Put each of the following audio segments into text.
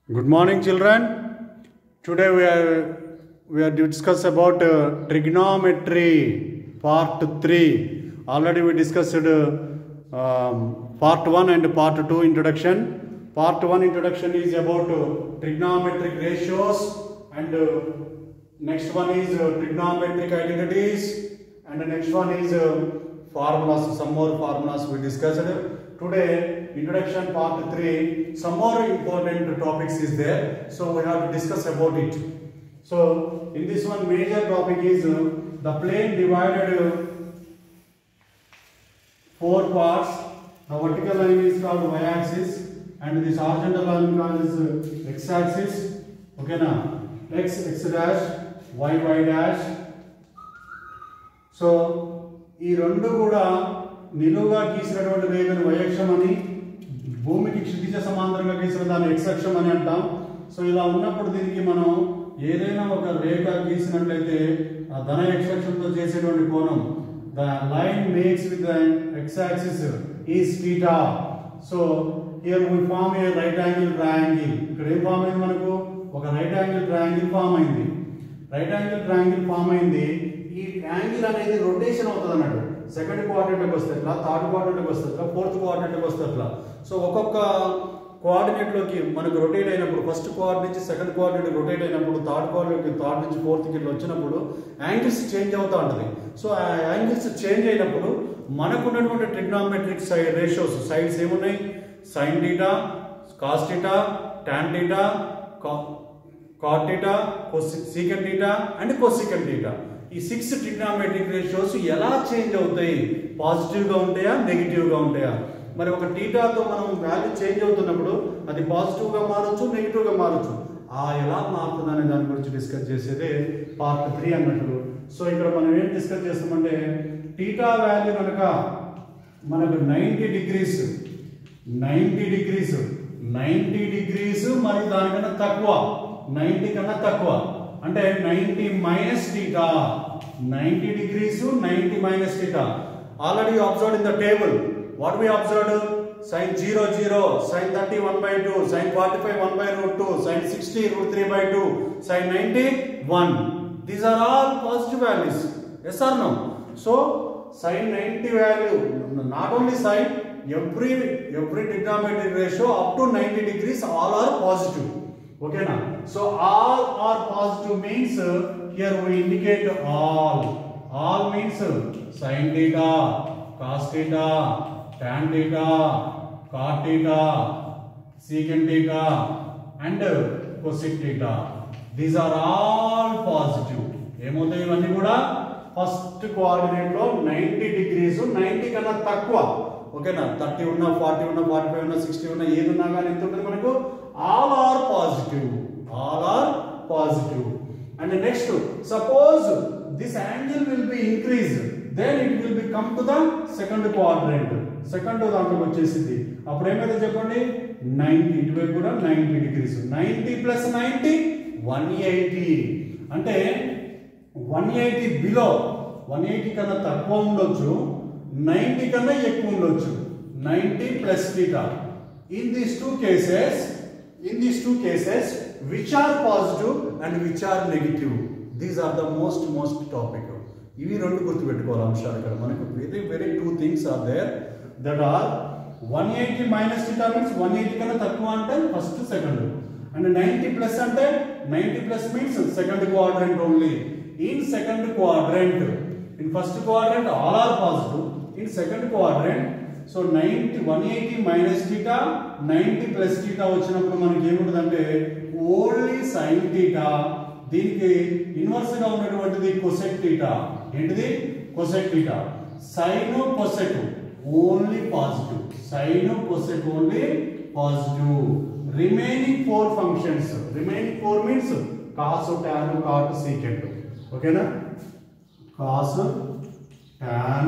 Good morning, children. Today we are we are discuss about uh, trigonometry part three. Already we discussed uh, um, part one and part two introduction. Part one introduction is about uh, trigonometric ratios, and uh, next one is uh, trigonometric identities, and the next one is uh, formulas. Some more formulas we discussed. Today, introduction part 3, some more important topics is there. So, we have to discuss about it. So, in this one, major topic is uh, the plane divided uh, four parts. The vertical line is called y-axis and this horizontal line called is uh, x-axis. Okay now, x, x dash, y, y dash. So ఈ రెండు కూడా నిలువుగా గీసినటువంటి రేఖను వయక్షం అని భూమికి క్షితిజ సమాంతరంగా గీసిన దాన్ని ఎక్సక్షం అని అంటాం సో ఇలా ఉన్నప్పుడు దీనికి మనం ఏదైనా ఒక రేఖ గీసినట్లయితే ఆ ధన ఎక్సక్షంతో చేసేటువంటి కోణం the line makes with the X axis is theta so here we form a right angle triangle ఇక్కడ ఏం ఫామ్ అయింది మనకు ఒక రైట్ యాంగిల్ ట్రయాంగిల్ ఫామ్ అయింది రైట్ యాంగిల్ ట్రయాంగిల్ ఫామ్ అయింది ఈ యాంగిల్ అనేది రొటేషన్ అవుతుంది అన్నట్టు సెకండ్ క్వార్టర్కి వస్తే ఎట్లా థర్డ్ క్వార్టర్కి వస్తే ఎట్లా ఫోర్త్ క్వార్టర్కి వస్తే ఎట్లా సో ఒక్కొక్క కోఆర్డినేట్లోకి మనకు రొటేట్ అయినప్పుడు ఫస్ట్ క్వార్టర్ నుంచి సెకండ్ క్వార్టర్ రొటేట్ అయినప్పుడు థర్డ్ క్వార్టర్కి థర్డ్ నుంచి ఫోర్త్కి ఇట్లా వచ్చినప్పుడు యాంగిల్స్ చేంజ్ అవుతూ ఉంటుంది సో ఆ యాంగిల్స్ చేంజ్ అయినప్పుడు మనకున్నటువంటి ట్రిగ్నామెట్రిక్ సైడ్ రేషియోస్ సైడ్స్ ఏమున్నాయి sin theta cos theta tan theta cot theta secant theta and cosecant theta ఈ సిక్స్ ట్రిగ్నామెట్రిక్ రేషియోస్ ఎలా చేంజ్ అవుతాయి పాజిటివ్గా ఉంటాయా నెగిటివ్గా ఉంటాయా మరి ఒక టీటాతో మనం వాల్యూ చేంజ్ అవుతున్నప్పుడు అది పాజిటివ్గా మారచ్చు నెగిటివ్గా మారచ్చు ఆ ఎలా మారుతుంది అనే దాని గురించి డిస్కస్ చేసేదే పార్ట్ త్రీ అన్నట్టు సో ఇక్కడ మనం ఏం డిస్కస్ చేస్తామంటే టీటా వాల్యూ కనుక మనకు ninety degrees ninety degrees ninety degrees మరి దానికన్నా తక్కువ నైంటీ కన్నా తక్కువ అంటే ninety minus theta ninety degrees ninety minus theta already observe in the table what we observe sin zero zero sin thirty one by two sin forty five one by root two sin sixty root three by two sin ninety one these are all positive values yes are no so sin ninety value not only sin every every trigonometric ratio up to ninety degrees all are positive ఓకేనా so all are positive means here we indicate all all means sin theta cos theta tan theta cot theta secant theta and cosec theta these are all positive ఏమవుతాయి ఇవన్నీ కూడా first coordinate లో ninety degrees ninety కన్నా తక్కువ ఓకేనా thirty ఉన్నా forty ఉన్నా forty five ఉన్నా సిక్స్టీ ఉన్నా ఏది ఉన్నా కానీ ఎంత ఉంటుంది మనకు all are positive all are positive and next suppose this angle will be increase then it will become to the second quadrant second దాంట్లోకి వచ్చేసింది అప్పుడు ఏమైతే చెప్పండి నైన్టీ ఇటువైపు కూడా ninety degrees ninety plus ninety one eighty అంటే one eighty below one eighty కన్నా తక్కువ ఉండొచ్చు నైంటీ కన్నా ఎక్కువ ఉండొచ్చు ninety plus theta in these two cases in these two cases which are positive and which are negative these are the most most topic ఇవి రెండు గుర్తుపెట్టుకోవాలి అంశాలు ఇక్కడ మనకు very very two things are there that are one eighty minus theta means one eighty కన్నా తక్కువ అంటే first second and ninety plus అంటే ninety plus means second quadrant only in second quadrant in first quadrant all are positive in second quadrant so ninety one eighty minus theta ninety plus theta వచ్చినప్పుడు మనకి ఏముంటుందంటే only sin theta దీనికి inverse గా ఉన్నటువంటిది cosec theta ఏంటిది cosec theta sin cosec only positive sin cosec only positive remaining four functions remaining four means cos tan cot secant ఓకేనా cos tan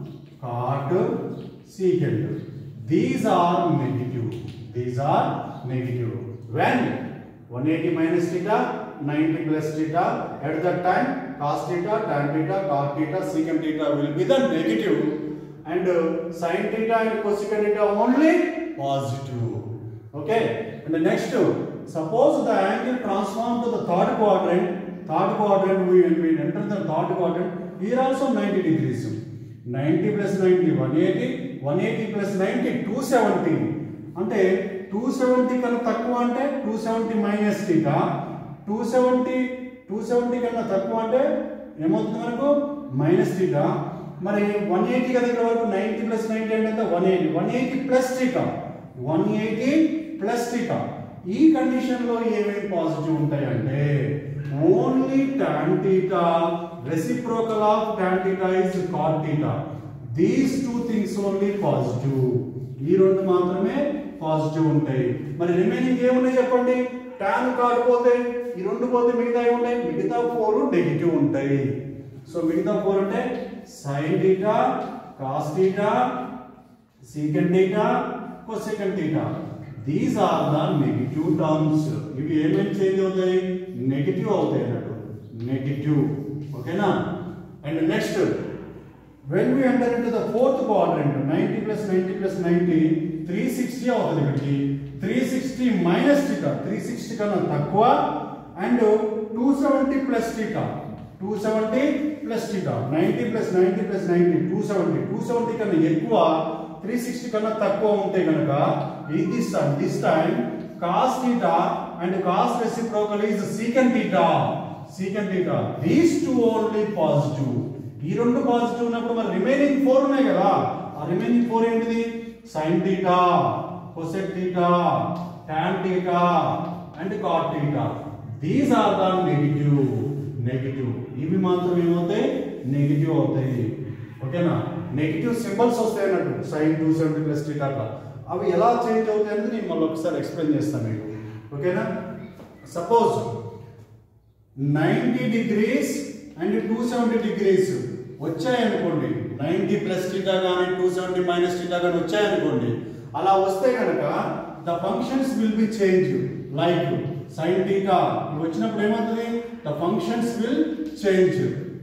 cot secant these are negative these are negative when 180 minus theta 90 plus theta at that time cos theta tan theta cot theta secant theta will be the negative and uh, sin theta and cosecant theta only positive okay and the next suppose the angle transformed to the third quadrant third quadrant we when we enter the third quadrant here also 90 degrees 90 plus 90 180 180 plus 90 270 అంటే 270 కన్నా తక్కువ అంటే 270 minus theta 270 270 కన్నా తక్కువ అంటే ఏమవుతుంది మనకు minus theta మరి 180 కదా ఇక్కడ వరకు 90 ప్లస్ 90 అంటే ఎంత 180 180 ప్లస్ టీటా 180 ప్లస్ టీటా ఈ కండిషన్ లో ఏమేమి పాజిటివ్ ఉంటాయంటే only tan theta reciprocal of tan theta is cot theta these two things only positive ఈ రెండు మాత్రమే పాజిటివ్ ఉంటాయి మరి రిమైనింగ్ ఏమున్నాయి చెప్పండి టాన్ కాకపోతే ఈ రెండు పోతే మిగతా ఏముంటాయి మిగతా ఫోర్ నెగిటివ్ ఉంటాయి సో మిగతా ఫోర్ అంటే sin theta cos theta secant theta cosecant theta these are the negative terms ఇవి ఏమేమి చేంజ్ అవుతాయి నెగిటివ్ అవుతాయి అన్నట్టు నెగిటివ్ ఓకేనా and next when we enter into the fourth quadrant 90 plus 90 plus 90 360 అవుతుంది ఇక్కడికి 360 మైనస్ టీటా 360 కన్నా తక్కువ and 270 plus theta 270 plus theta 90 plus 90 plus 90 270 270 కన్నా ఎక్కువ 360 కన్నా తక్కువ ఉంటే కనుక ఈ this this time cos theta and cos reciprocal is secant theta secant theta these two only positive ఈ రెండు పాజిటివ్ ఉన్నప్పుడు మరి రిమైనింగ్ ఫోర్ ఉన్నాయి కదా ఆ రిమైనింగ్ ఫోర్ ఏంటిది sin theta cosec theta tan theta and cot theta these are the negative negative ఇవి మాత్రం ఏమవుతాయి నెగిటివ్ అవుతాయి ఓకేనా నెగిటివ్ సింబల్స్ వస్తాయి అన్నట్టు sin two seventy plus theta అట్లా అవి ఎలా చేంజ్ అవుతాయి అనేది నేను మళ్ళీ ఒకసారి ఎక్స్ప్లెయిన్ చేస్తాను మీకు ఓకేనా suppose ninety degrees and two seventy degrees వచ్చాయనుకోండి నైంటీ ప్లస్ టీటా కానీ టూ సెవెంటీ మైనస్ టీటా కానీ వచ్చాయనుకోండి అలా వస్తే కనుక the functions will be change like sin theta ఇవి వచ్చినప్పుడు ఏమవుతుంది the functions will change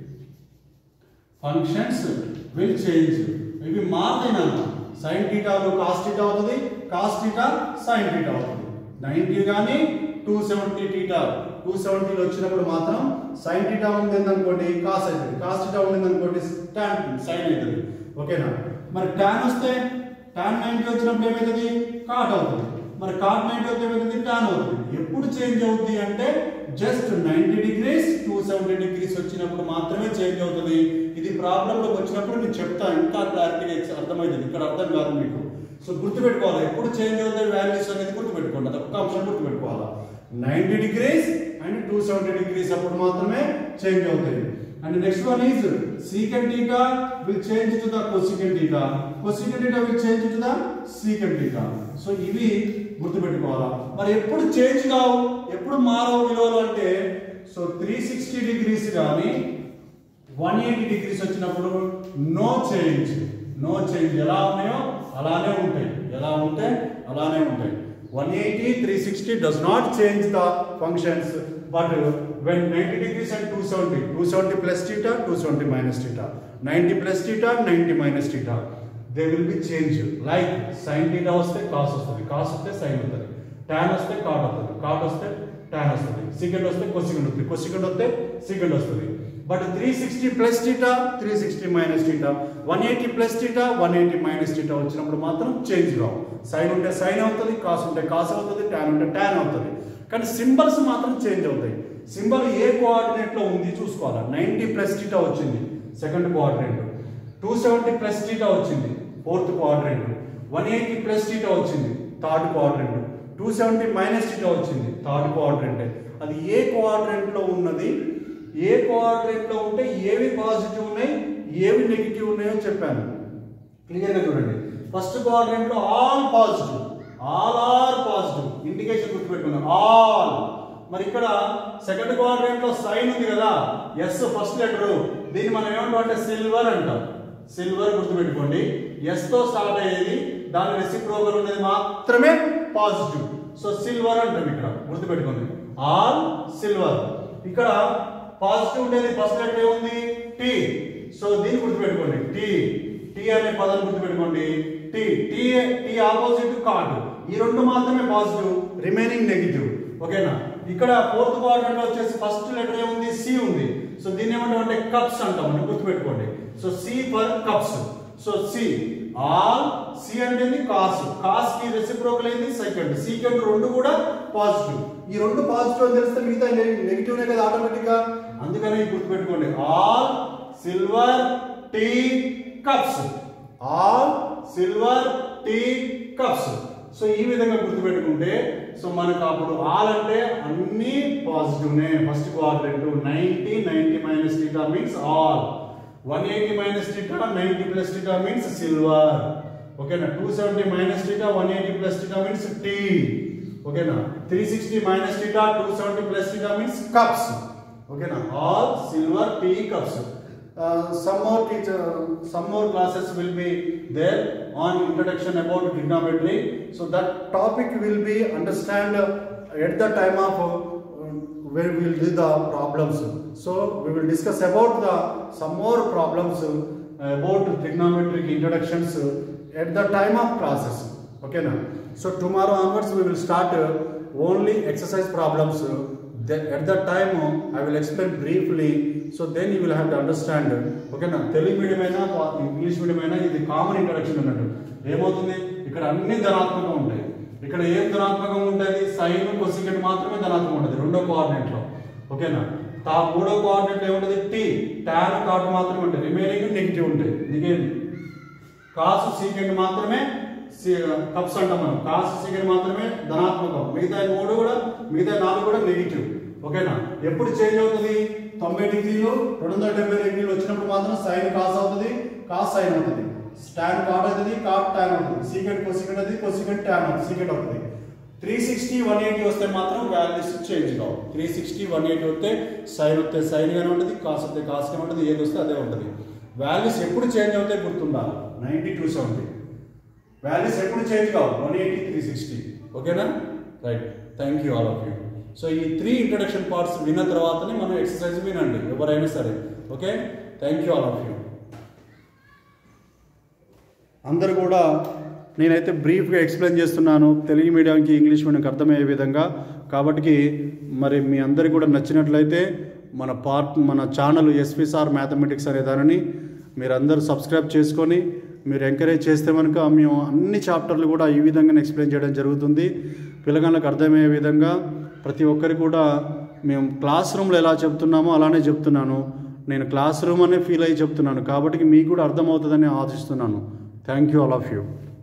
functions will change ఇవి మారుతాయి సైన్ టీటాలో కాస్ టీటా అవుతుంది కాస్ టీటా సైన్ టీటా అవుతుంది నైన్టీ కానీ టూ సెవెంటీ టీటా టూ సెవెంటీలో వచ్చినప్పుడు మాత్రం సైన్ టీటా ఉంది అనుకోండి కాస్ అవుతుంది కాస్ టీటా ఉంది అనుకోండి టాన్ సైన్ అవుతుంది ఓకేనా మరి టాన్ వస్తే టాన్ నైన్టీ వచ్చినప్పుడు ఏమవుతుంది కాట్ అవుతుంది మరి కాట్ నైన్టీ వస్తే ఏమవుతుంది టాన్ అవుతుంది ఎప్పుడు చేంజ్ అవుతుంది అంటే just ninety degrees two seventy degrees వచ్చినప్పుడు మాత్రమే చేంజ్ అవుతుంది ఇది ప్రాబ్లంలోకి వచ్చినప్పుడు నేను చెప్తా ఇంకా క్లారిటీగా అర్థమవుతుంది ఇక్కడ అర్థం కాదు మీకు సో గుర్తుపెట్టుకోవాలి ఎప్పుడు చేంజ్ అవుతాయి వాల్యూస్ అనేది గుర్తుపెట్టుకోండి అది ఒక్క అంశం గుర్తుపెట్టుకోవాలా ninety degrees and two seventy degrees అప్పుడు మాత్రమే చేంజ్ అవుతాయి and next one is secant theta will change to the cosecant theta cosecant theta will change to the secant theta so ఇవి గుర్తుపెట్టుకోవాలా మరి ఎప్పుడు చేంజ్ కావు ఎప్పుడు మారవు విలువలు అంటే సో త్రీ సిక్స్టీ డిగ్రీస్ కానీ వన్ ఎయిటీ డిగ్రీస్ వచ్చినప్పుడు నో చేంజ్ నో చేంజ్ ఎలా ఉన్నాయో అలానే ఉంటాయి ఎలా ఉంటే అలానే ఉంటాయి one eighty three sixty does not change the functions but when ninety degrees and two seventy two seventy plus theta two seventy minus theta ninety plus theta ninety minus theta they will be change like sin theta వస్తే cos వస్తుంది cos వస్తే sin అవుతుంది tan వస్తే cot అవుతుంది cot వస్తే tan వస్తుంది secant వస్తే cosecant వస్తుంది కొసికెండ్ వస్తే సికెండ్ వస్తుంది but three sixty plus theta three sixty minus theta one eighty plus theta one eighty minus theta వచ్చినప్పుడు మాత్రం చేంజ్ రావు సైన్ ఉంటే సైన్ అవుతుంది కాస్ ఉంటే కాస్ అవుతుంది టాన్ ఉంటే టాన్ అవుతుంది కానీ సింబల్స్ మాత్రం చేంజ్ అవుతాయి సింబల్ ఏ కోఆర్డినేట్ లో ఉంది చూసుకోవాలి నైన్టీ ప్లస్ టీటా వచ్చింది second coordinate two seventy plus theta వచ్చింది fourth quadrant one eighty plus theta వచ్చింది third quadrant two seventy minus theta వచ్చింది థర్డ్ క్వాడ్రెంట్ అది ఏ క్వాడ్రెంట్ లో ఉన్నది ఏ కోఆర్డినేట్ లో ఉంటే ఏవి పాజిటివ్ ఉన్నాయి ఏవి నెగిటివ్ ఉన్నాయో చెప్పాను క్లియర్ గా చూడండి ఫస్ట్ కోఆర్డినేట్ లో all positive all are positive indication గుర్తుపెట్టుకున్నాం ఆల్ మరి ఇక్కడ సెకండ్ కోఆర్డినేట్ లో సైన్ ఉంది కదా ఎస్ ఫస్ట్ లెటర్ దీన్ని మనం ఏమంటాం అంటే సిల్వర్ అంటాం సిల్వర్ గుర్తుపెట్టుకోండి ఎస్ తో స్టార్ట్ అయ్యేది దాని రెసిప్రోకల్ ఉండేది మాత్రమే పాజిటివ్ సో సిల్వర్ అంటాం ఇక్కడ గుర్తుపెట్టుకోండి ఆల్ సిల్వర్ ఇక్కడ పాజిటివ్ ఉండేది ఫస్ట్ లెటర్ ఏముంది టీ సో దీన్ని గుర్తుపెట్టుకోండి టీ టీ అనే పదం గుర్తుపెట్టుకోండి T T T opposite cot ఈ రెండు మాత్రమే పాజిటివ్ రిమైనింగ్ నెగిటివ్ ఓకేనా ఇక్కడ ఫోర్త్ క్వాడ్రంట్ వచ్చేసి ఫస్ట్ లెటర్ ఏముంది సి ఉంది సో దీన్ని ఏమంటాం అంటే కప్స్ అంటాం మనం గుర్తుపెట్టుకోండి so C for cups so C all C అంటే కాస్ కాస్ కి రెసిప్రోకల్ ఏంది సెకండ్ సీకెండ్ రెండు కూడా పాజిటివ్ ఈ రెండు పాజిటివ్ అని తెలిస్తే మిగతా నెగిటివ్ కదా ఆటోమేటిక్ గా అందుకని ఇది గుర్తుపెట్టుకోండి all silver T cups all silver T cups so ఈ విధంగా గుర్తుపెట్టుకుంటే సో మనకు అప్పుడు ఆల్ అంటే అన్ని పాజిటివ్నే first quadrant ninety ninety minus theta means all one eighty minus theta ninety plus theta means silver ఓకేనా two seventy minus theta one eighty plus theta means T ఓకేనా three sixty minus theta two seventy plus theta means cups ఓకేనా all silver T cups some more teacher some more classes will be there on introduction about trigonometry so that topic will be understand uh, at the time of uh, where we will do the problems so we will discuss about the some more problems uh, about trigonometric introductions uh, at the time of classes okay now so tomorrow onwards we will start uh, only exercise problems uh, then at that time uh, I will explain briefly so then you will have to understand ఓకేనా Telugu medium అయినా పా- English medium అయినా ఇది common introduction అన్నట్టు ఏమవుతుంది ఇక్కడ అన్ని ధనాత్మకం ఉంటాయి ఇక్కడ ఏం ధనాత్మకం ఉంటుంది సైన్ కొసికెట్ మాత్రమే ధనాత్మకం ఉంటుంది రెండో కోఆర్డినేట్ లో ఓకేనా తా మూడో కోఆర్డినేట్ ఏముంటుంది టీ టాన్ కాట్ మాత్రమే ఉంటాయి రిమైనింగ్ నెగిటివ్ ఉంటాయి నీకేం కాసు సీకెండ్ మాత్రమే కప్స్ అంటాం మనం కాసు సీకెండ్ మాత్రమే ధనాత్మకం మిగతా మూడు కూడా మిగతా నాలుగు కూడా నెగిటివ్ ఓకేనా ఎప్పుడు చేంజ్ అవుతుంది తొంభై డిగ్రీలు రెండు వందల డెబ్బై డిగ్రీలు వచ్చినప్పుడు మాత్రం సైన్ కాస్ అవుతుంది కాస్ సైన్ అవుతుంది స్టాండ్ కాట్ అవుతుంది కాట్ ట్యాన్ అవుతుంది సీకెండ్ కొసికెండ్ అవుతుంది కొసికెండ్ ట్యాన్ అవుతుంది సీకెండ్ అవుతుంది త్రీ సిక్స్టీ వన్ ఎయిటీ వస్తే మాత్రం వాల్యూస్ చేంజ్ కావు త్రీ సిక్స్టీ వన్ ఎయిటీ వస్తే సైన్ వస్తే సైన్ గానే ఉంటుంది కాస్ వస్తే కాస్ గానే ఉంటుంది ఏది వస్తే అదే ఉంటుంది వాల్యూస్ ఎప్పుడు చేంజ్ అవుతాయి గుర్తుండాలి నైంటీ టూ సెవెంటీ వాల్యూస్ ఎప్పుడు చేంజ్ కావు వన్ ఎయిటీ త్రీ సిక్స్టీ ఓకేనా right thank you all of you so ఈ త్రీ ఇంట్రడక్షన్ పార్ట్స్ విన్న తర్వాతనే మనం ఎక్సర్సైజ్ వినండి ఎవరైనా సరే okay thank you all of you అందరూ కూడా నేనైతే బ్రీఫ్గా ఎక్స్ప్లెయిన్ చేస్తున్నాను తెలుగు మీడియంకి ఇంగ్లీష్ మీడియంకి అర్థమయ్యే విధంగా కాబట్టి మరి మీ అందరికి కూడా నచ్చినట్లయితే మన పార్ట్ మన ఛానల్ ఎస్పీసార్ మ్యాథమెటిక్స్ అనే దానిని మీరందరూ సబ్స్క్రైబ్ చేసుకొని మీరు ఎంకరేజ్ చేస్తే కనుక మేము అన్ని చాప్టర్లు కూడా ఈ విధంగానే ఎక్స్ప్లెయిన్ చేయడం జరుగుతుంది పిల్లగాళ్ళకి అర్థమయ్యే విధంగా ప్రతి ఒక్కరికి కూడా మేము క్లాస్ రూమ్లో ఎలా చెప్తున్నామో అలానే చెప్తున్నాను నేను క్లాస్ రూమ్ అనే ఫీల్ అయ్యి చెప్తున్నాను కాబట్టి మీకు కూడా అర్థమవుతుందని ఆశిస్తున్నాను thank you all of you